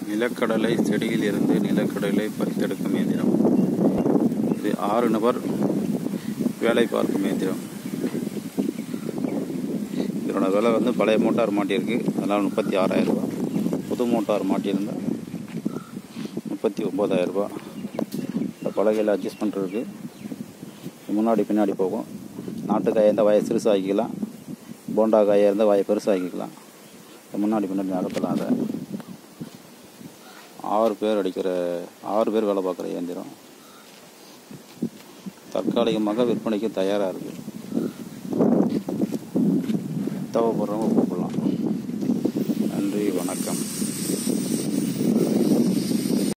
நிலக்கடலை செடியிலிருந்து நிலக்கடலை பறித்தெடுக்கும் இயந்திரம் இது ஆறு நபர் வேலை பார்க்கும் இயந்திரம் இதனோட விலை வந்து பழைய மோட்டார் மாட்டியிருக்கு அதனால் முப்பத்தி ஆறாயிரம் ரூபாய் புது மோட்டார் மாட்டியிருந்தால் முப்பத்தி ஒம்பதாயிரம் ரூபாய் இந்த பலகையில் அட்ஜஸ்ட் பண்ணுறதுக்கு முன்னாடி பின்னாடி போகும் நாட்டுக்காயாக இருந்தால் வாயை சிறுசாக்கிக்கலாம் போண்டா காயாக இருந்தால் வாயை பெருசாக்கிக்கலாம் முன்னாடி பின்னாடி நகர்த்தலாம் அதை ஆறு பேர் அடிக்கிற ஆறு பேர் வேலை பார்க்குற இயந்திரம் தற்காலிகமாக விற்பனைக்கு தயாராக இருக்குது தேவைப்படுறவங்க கூப்பிடலாம் நன்றி வணக்கம்